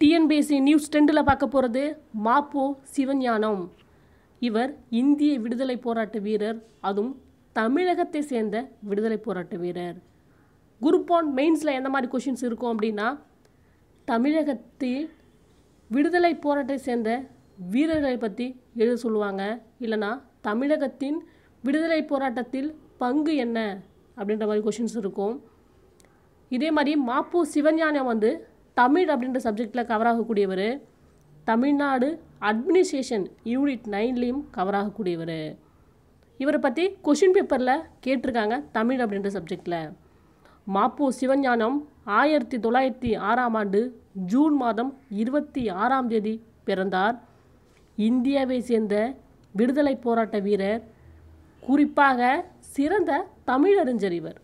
TNPSC news டெண்டில் பார்க்க போகிறது மாப்போ சிவஞானம் இவர் இந்திய விடுதலை போராட்ட வீரர் அதுவும் தமிழகத்தை சேர்ந்த விடுதலை போராட்ட வீரர் குரூப் ஒன் மெயின்ஸில் எந்த மாதிரி கொஷின்ஸ் இருக்கும் அப்படின்னா தமிழகத்தில் விடுதலை போராட்டத்தை சேர்ந்த வீரர்களை பற்றி எழுத சொல்லுவாங்க இல்லைனா தமிழகத்தின் விடுதலை போராட்டத்தில் பங்கு என்ன அப்படின்ற மாதிரி கொஷின்ஸ் இருக்கும் இதே மாதிரி மாப்போ சிவஞானம் வந்து தமிழ் அப்படின்ற சப்ஜெக்டில் கவர் ஆகக்கூடியவர் தமிழ்நாடு அட்மினிஸ்ட்ரேஷன் யூனிட் நைன்லேயும் கவர் ஆகக்கூடியவர் இவரை பற்றி கொஷின் பேப்பரில் கேட்டிருக்காங்க தமிழ் அப்படின்ற சப்ஜெக்டில் மாப்போ சிவஞானம் ஆயிரத்தி தொள்ளாயிரத்தி ஆறாம் ஆண்டு ஜூன் மாதம் இருபத்தி ஆறாம் தேதி பிறந்தார் இந்தியாவை சேர்ந்த விடுதலை போராட்ட வீரர் குறிப்பாக சிறந்த தமிழறிஞர் இவர்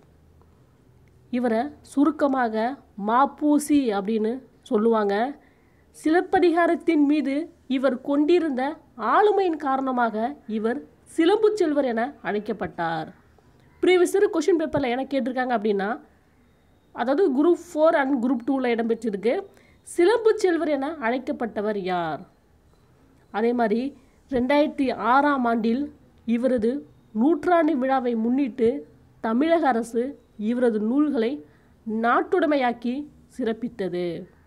இவரை சுருக்கமாக மாப்பூசி அப்படின்னு சொல்லுவாங்க சிலப்பதிகாரத்தின் மீது இவர் கொண்டிருந்த ஆளுமையின் காரணமாக இவர் சிலம்பு செல்வர் என அழைக்கப்பட்டார் ப்ரீவியஸ் கொஷின் பேப்பரில் என்ன கேட்டிருக்காங்க அப்படின்னா அதாவது குரூப் ஃபோர் அண்ட் குரூப் டூவில் இடம்பெற்றிருக்கு சிலம்பு செல்வர் என அழைக்கப்பட்டவர் யார் அதே மாதிரி ரெண்டாயிரத்தி ஆறாம் ஆண்டில் இவரது நூற்றாண்டு விழாவை முன்னிட்டு தமிழக அரசு இவரது நூல்களை நாட்டுடைமையாக்கி சிறப்பித்தது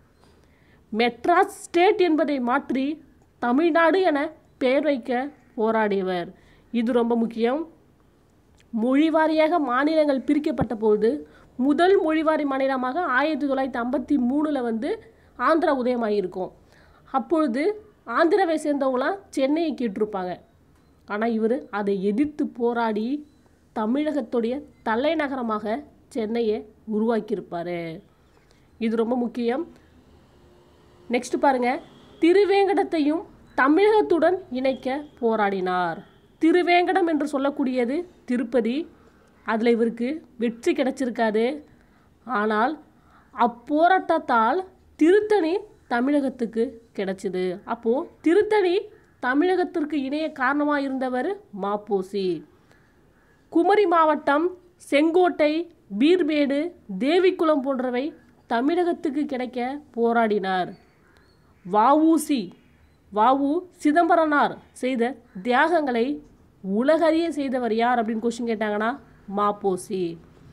மெட்ராஸ் ஸ்டேட் என்பதை மாற்றி தமிழ்நாடு என பெயர் வைக்க போராடியவர் இது ரொம்ப முக்கியம் மொழிவாரியாக மாநிலங்கள் பிரிக்கப்பட்ட போது முதல் மொழிவாரி மாநிலமாக ஆயிரத்தி தொள்ளாயிரத்தி ஐம்பத்தி மூணில் வந்து ஆந்திரா உதயமாகியிருக்கும் அப்பொழுது ஆந்திராவை சேர்ந்தவங்களாம் சென்னையை கேட்டிருப்பாங்க ஆனால் இவர் அதை எதிர்த்து போராடி தமிழகத்துடைய தலைநகரமாக சென்னையை உருவாக்கியிருப்பார் இது ரொம்ப முக்கியம் நெக்ஸ்ட் பாருங்க திருவேங்கடத்தையும் தமிழகத்துடன் இணைக்க போராடினார் திருவேங்கடம் என்று சொல்லக்கூடியது திருப்பதி அதில் இவருக்கு வெற்றி கிடைச்சிருக்காது ஆனால் அப்போராட்டத்தால் திருத்தணி தமிழகத்துக்கு கிடைச்சிது அப்போது திருத்தணி தமிழகத்திற்கு இணைய காரணமாக இருந்தவர் மாப்போசி குமரி மாவட்டம் செங்கோட்டை பீர்மேடு தேவிக்குளம் போன்றவை தமிழகத்துக்கு கிடைக்க போராடினார் வஉசி வஉ சிதம்பரனார் செய்த தியாகங்களை உலகறிய செய்தவர் யார் அப்படின்னு கொஸ்டின் கேட்டாங்கன்னா மாப்போசி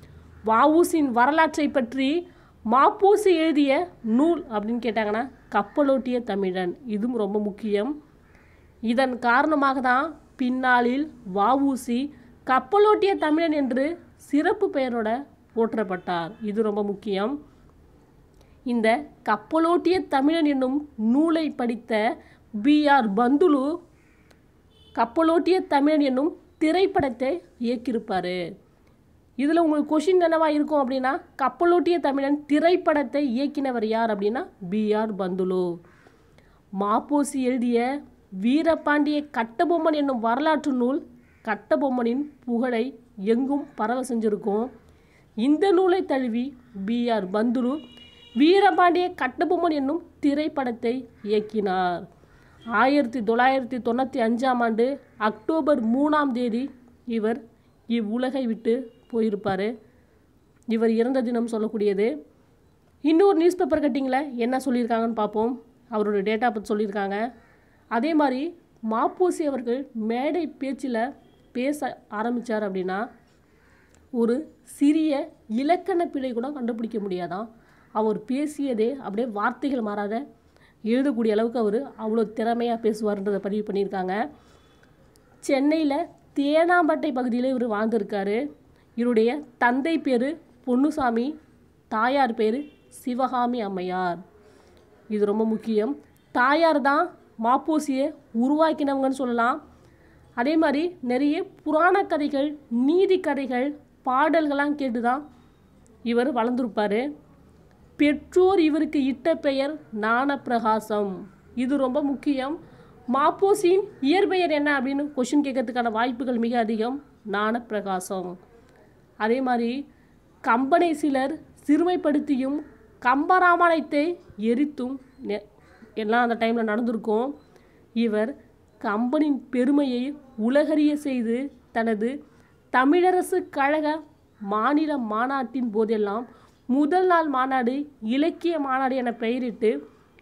வஉசின் வரலாற்றை பற்றி மாப்போசி எழுதிய நூல் அப்படின்னு கேட்டாங்கன்னா கப்பலோட்டிய தமிழன் இதுவும் ரொம்ப முக்கியம் இதன் காரணமாக தான் பின்னாளில் வஉசி கப்பலோட்டிய தமிழன் என்று சிறப்பு பெயரோட போற்றப்பட்டார் இது ரொம்ப முக்கியம் இந்த கப்பலோட்டிய தமிழன் என்னும் நூலை படித்த பி ஆர் பந்துலு கப்பலோட்டிய தமிழன் என்னும் திரைப்படத்தை இயக்கியிருப்பார் இதில் உங்களுக்கு கொஷின் என்னவா இருக்கும் அப்படின்னா கப்பலோட்டிய தமிழன் திரைப்படத்தை இயக்கினவர் யார் அப்படின்னா பி ஆர் பந்துலு மாப்போசி எழுதிய வீரபாண்டிய கட்டபொம்மன் என்னும் வரலாற்று நூல் கட்டபொம்மனின் புகழை எங்கும் பரவ செஞ்சிருக்கும் இந்த நூலை தழுவி பி ஆர் பந்துலு வீரபாண்டிய கட்டபொம்மன் என்னும் திரைப்படத்தை இயக்கினார் ஆயிரத்தி தொள்ளாயிரத்தி தொண்ணூற்றி அஞ்சாம் ஆண்டு அக்டோபர் மூணாம் தேதி இவர் இவ்வுலகை விட்டு போயிருப்பார் இவர் இறந்த தினம் சொல்லக்கூடியது இன்னொரு நியூஸ் பேப்பர் கட்டிங்கில் என்ன சொல்லியிருக்காங்கன்னு பார்ப்போம் அவரோட டேட்டா பற்றி சொல்லியிருக்காங்க அதே மாதிரி மாப்போசி அவர்கள் மேடை பேச்சில் பேச ஆரம்பித்தார் அப்படின்னா ஒரு சிறிய இலக்கண பிழை கூட கண்டுபிடிக்க முடியாதான் அவர் பேசியதே அப்படியே வார்த்தைகள் மாறாத எழுதக்கூடிய அளவுக்கு அவர் அவ்வளோ திறமையாக பேசுவார்ன்றதை பதிவு பண்ணியிருக்காங்க சென்னையில் தேனாம்பட்டை பகுதியில் இவர் வாழ்ந்திருக்காரு இவருடைய தந்தை பேர் பொன்னுசாமி தாயார் பேர் சிவகாமி அம்மையார் இது ரொம்ப முக்கியம் தாயார் தான் மாப்போசியை உருவாக்கினவங்கன்னு சொல்லலாம் அதே மாதிரி நிறைய புராண கதைகள் நீதி கதைகள் பாடல்கள்லாம் கேட்டு தான் இவர் வளர்ந்துருப்பார் பெற்றோர் இவருக்கு இட்ட பெயர் ஞானப்பிரகாசம் இது ரொம்ப முக்கியம் மாப்போசியின் இயற்பெயர் என்ன அப்படின்னு கொஷின் கேட்கறதுக்கான வாய்ப்புகள் மிக அதிகம் ஞானப்பிரகாசம் அதே மாதிரி கம்பனை சிலர் சிறுமைப்படுத்தியும் கம்பராமாயணத்தை எரித்தும் நெ- எல்லாம் அந்த டைமில் நடந்திருக்கும் இவர் கம்பனின் பெருமையை உலகறிய செய்து தனது தமிழரசு கழக மாநில மாநாட்டின் போதெல்லாம் முதல் நாள் மாநாடு இலக்கிய மாநாடு என பெயரிட்டு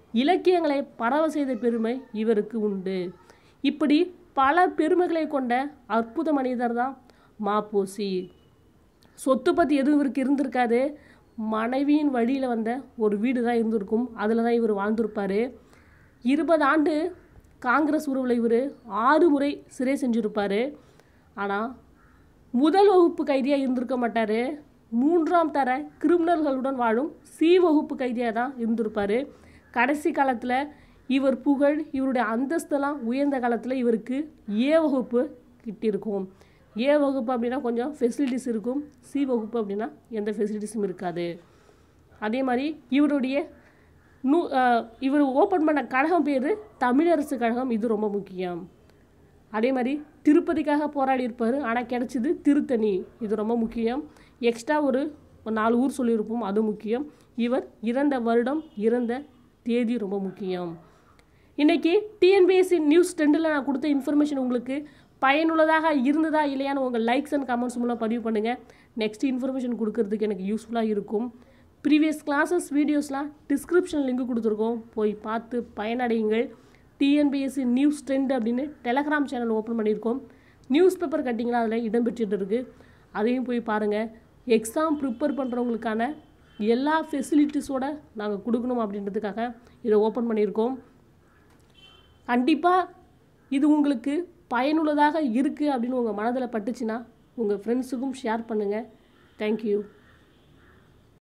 இலக்கியங்களை பரவ செய்த பெருமை இவருக்கு உண்டு இப்படி பல பெருமைகளை கொண்ட அற்புத மனிதர் தான் மாப்போசி சொத்து பற்றி எதுவும் இவருக்கு இருந்திருக்காது மனைவியின் வழியில் வந்த ஒரு வீடு தான் இருந்திருக்கும் அதில் தான் இவர் வாழ்ந்திருப்பார் இருபது ஆண்டு காங்கிரஸ் உறவில் இவர் ஆறு முறை சிறை செஞ்சுருப்பார் ஆனால் முதல் வகுப்பு கைதியாக இருந்திருக்க மாட்டார் மூன்றாம் தர கிரிமினல்களுடன் வாழும் சி வகுப்பு கைதியாக தான் இருந்திருப்பார் கடைசி காலத்தில் இவர் புகழ் இவருடைய அந்தஸ்தெல்லாம் உயர்ந்த காலத்தில் இவருக்கு ஏ வகுப்பு கிட்டிருக்கும் ஏ வகுப்பு அப்படின்னா கொஞ்சம் ஃபெசிலிட்டிஸ் இருக்கும் சி வகுப்பு அப்படின்னா எந்த ஃபெசிலிட்டிஸும் இருக்காது அதே மாதிரி இவருடைய நூ அஹ், இவர் ஓப்பன் பண்ண கழகம் பேர் தமிழரசு கழகம் இது ரொம்ப முக்கியம் அதே மாதிரி திருப்பதிக்காக போராடி இருப்பார் ஆனால் கிடைச்சது திருத்தணி இது ரொம்ப முக்கியம் எக்ஸ்ட்ரா ஒரு ஒரு நாலு ஊர் சொல்லியிருப்போம் அது முக்கியம் இவர் இறந்த வருடம் இறந்த தேதி ரொம்ப முக்கியம் இன்னைக்கு டிஎன்பிஎஸ்சி நியூஸ் டெண்டில் நான் கொடுத்த இன்ஃபர்மேஷன் உங்களுக்கு பயனுள்ளதாக இருந்ததா இல்லையான்னு உங்கள் லைக்ஸ் அண்ட் கமெண்ட்ஸ் மூலம் பதிவு பண்ணுங்கள் நெக்ஸ்ட் இன்ஃபர்மேஷன் கொடுக்கறதுக்கு எனக்கு யூஸ்ஃபுல்லாக இருக்கும் ப்ரீவியஸ் கிளாஸஸ் வீடியோஸ்லாம் டிஸ்கிரிப்ஷன் லிங்க் கொடுத்துருக்கோம் போய் பார்த்து பயனடையுங்கள் டிஎன்பிஎஸ்சி நியூஸ் ட்ரெண்ட் அப்படின்னு டெலகிராம் சேனல் ஓப்பன் பண்ணியிருக்கோம் நியூஸ் பேப்பர் கட்டிங்களா அதில் இடம்பெற்றுட்டு இருக்குது அதையும் போய் பாருங்கள் எக்ஸாம் ப்ரிப்பேர் பண்ணுறவங்களுக்கான எல்லா ஃபெசிலிட்டிஸோட நாங்கள் கொடுக்கணும் அப்படின்றதுக்காக இதை ஓப்பன் பண்ணியிருக்கோம் கண்டிப்பாக இது உங்களுக்கு பயனுள்ளதாக இருக்குது அப்படின்னு உங்கள் மனதில் பட்டுச்சுன்னா உங்கள் ஃப்ரெண்ட்ஸுக்கும் ஷேர் பண்ணுங்கள் தேங்க்யூ